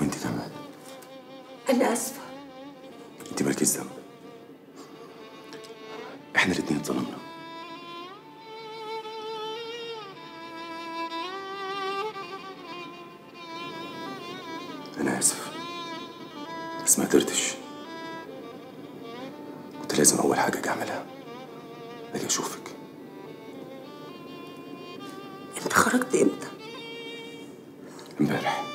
وانت كمان انا اسفه انت مالكيش ذنب احنا الاتنين اتظلمنا انا اسف بس ما قدرتش كنت لازم اول حاجه اجي اعملها اجي اشوفك انت خرجت امتى امبارح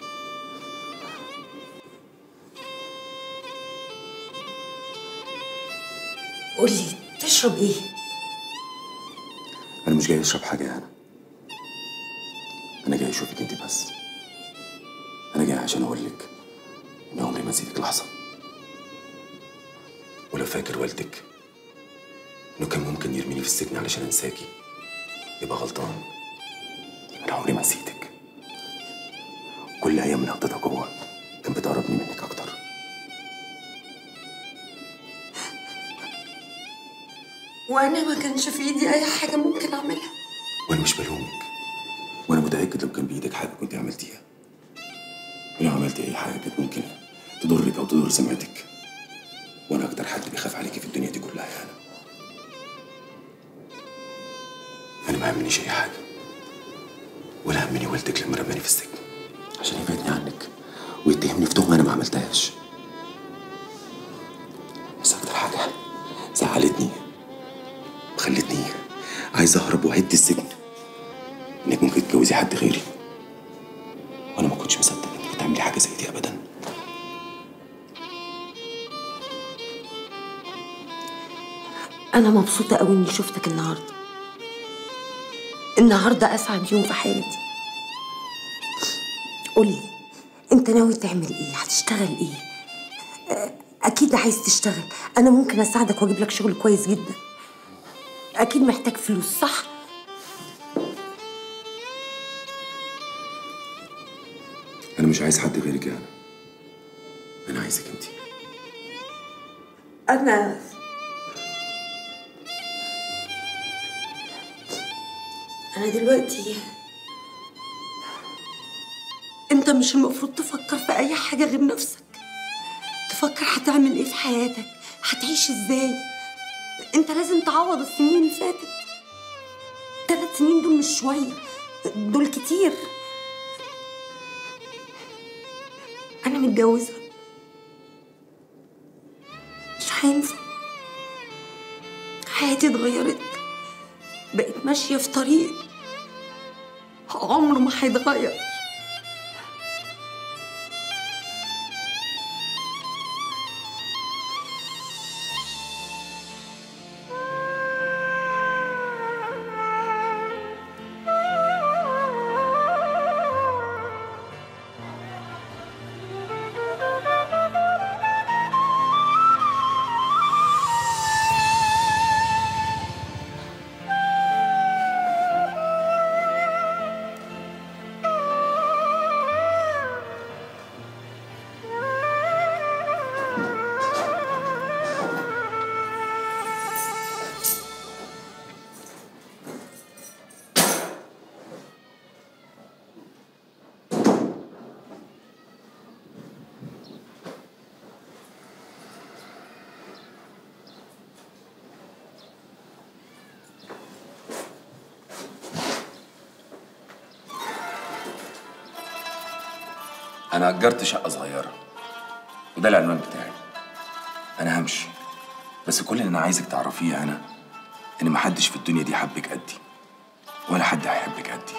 قولي تشرب ايه انا مش جاي اشرب حاجه يا هنا انا جاي اشوفك انت بس انا جاي عشان اقول لك ان عمري ما نسيتك لحظه ولو فاكر والدك انه كان ممكن يرميني في السجن علشان انساكي يبقى غلطان انا عمري ما نسيتك كل ايام من قضيتها جوه كان بتقربني منك اكتر وانا ما كانش في ايدي اي حاجه ممكن اعملها وانا مش بلومك وانا متاكد لو كان بايدك حاجه كنت عملتيها ولو عملت اي حاجه كانت ممكن تضرك او تضر سمعتك وانا اكتر حد بيخاف عليكي في الدنيا دي كلها يا انا انا ما همنيش اي حاجه ولا همني والدك لما رماني في السجن عشان يبعدني عنك ويتهمني في تهمه انا ما عملتهاش بس اكتر حاجه زعلتني وخلتني عايز اهرب وهد السجن انك ممكن تتجوزي حد غيري وانا ما كنتش مصدق انك تعملي حاجه زي دي ابدا انا مبسوطه قوي اني شفتك النهارده النهارده اسعد يوم في حياتي قولي انت ناوي تعمل ايه هتشتغل ايه آه، اكيد عايز تشتغل انا ممكن اساعدك واجيب لك شغل كويس جدا اكيد محتاج فلوس صح انا مش عايز حد غيرك يا انا انا عايزك انت انا انا دلوقتي انت مش المفروض تفكر في اي حاجه غير نفسك تفكر هتعمل ايه في حياتك هتعيش ازاي انت لازم تعوض السنين اللي فاتت ثلاث سنين دول مش شويه دول كتير انا متجوزه مش هينفع حياتي اتغيرت بقيت ماشية في طريق عمره ما هيتغير انا اجرت شقه صغيره وده العنوان بتاعي انا همشي بس كل اللي انا عايزك تعرفيه انا ان محدش في الدنيا دي حبك قدي ولا حد هيحبك قدي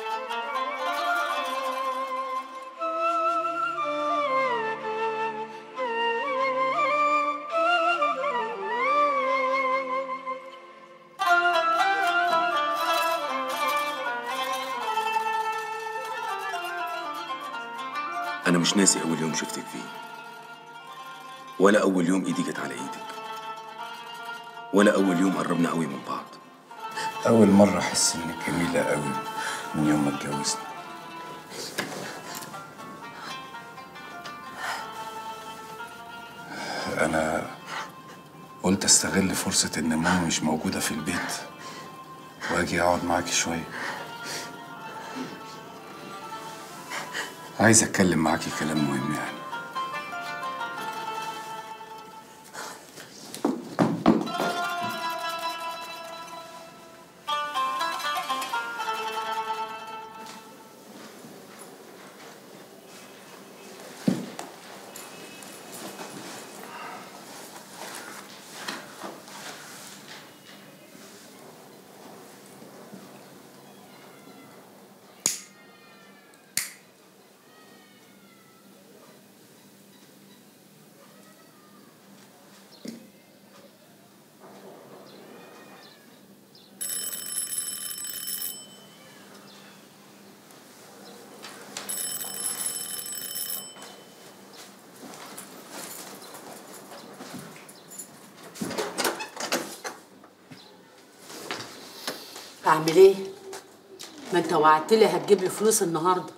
أنا مش ناسي أول يوم شفتك فيه ولا أول يوم إيدي جت على إيدك ولا أول يوم قربنا قوي من بعض أول مرة أحس إنك جميلة قوي من يوم ما اتجوزنا أنا قلت أستغل فرصة إن ماما مش موجودة في البيت وأجي أقعد معاكي شوية عايز اتكلم معاكي كلام مهم يعني اعمل ايه ما انت وعدت لي هتجيب لي فلوس النهارده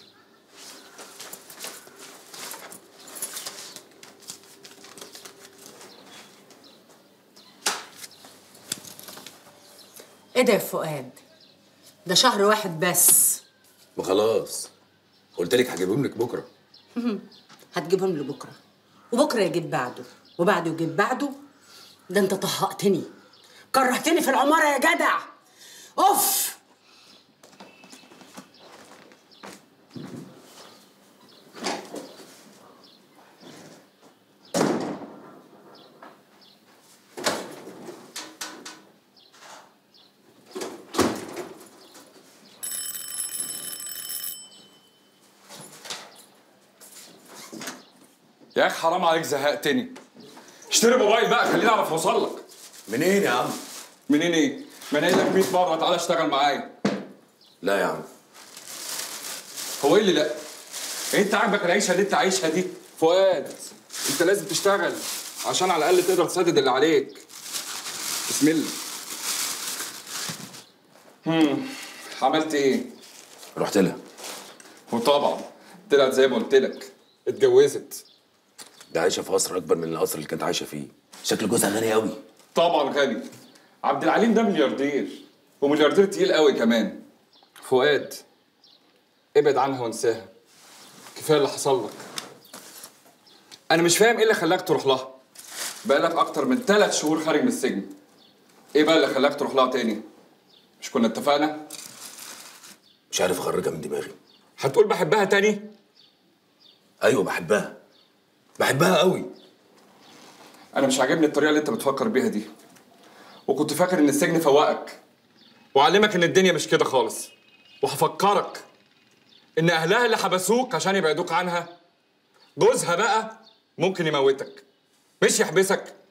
ايه ده يا فؤاد ده شهر واحد بس وخلاص قلت لك هجيبهم لك بكره هتجيبهم لي بكره وبكره يجيب بعده وبعده يجيب بعده ده انت طهقتني كرهتني في العماره يا جدع اوف يا اخي حرام عليك زهقتني اشتري موبايل بقى خليني اعرف اوصل لك منين يا عم منين ايه؟ ما انا قايل لك 100 مره تعالى اشتغل معايا لا يا عم هو ايه اللي لا؟ انت عاجبك العيشه اللي انت عايشها دي؟ فؤاد انت لازم تشتغل عشان على الاقل تقدر تسدد اللي عليك بسم الله هم عملت ايه؟ رحت لها وطبعا طلعت زي ما قلت لك اتجوزت ده عايشه في قصر اكبر من القصر اللي كانت عايشه فيه شكل جوزها غني قوي طبعا غني عبد العليم ده ملياردير وملياردير تقيل قوي كمان فؤاد ابعد عنها وانساها كفايه اللي حصل لك انا مش فاهم ايه اللي خلاك تروح لها بقالك اكتر من ثلاث شهور خارج من السجن ايه بقى اللي خلاك تروح لها تاني مش كنا اتفقنا مش عارف اخرجها من دماغي هتقول بحبها تاني ايوه بحبها بحبها قوي انا مش عاجبني الطريقه اللي انت بتفكر بيها دي وكنت فاكر ان السجن فوقك وعلمك ان الدنيا مش كده خالص وهفكرك ان اهلها اللي حبسوك عشان يبعدوك عنها جوزها بقى ممكن يموتك مش يحبسك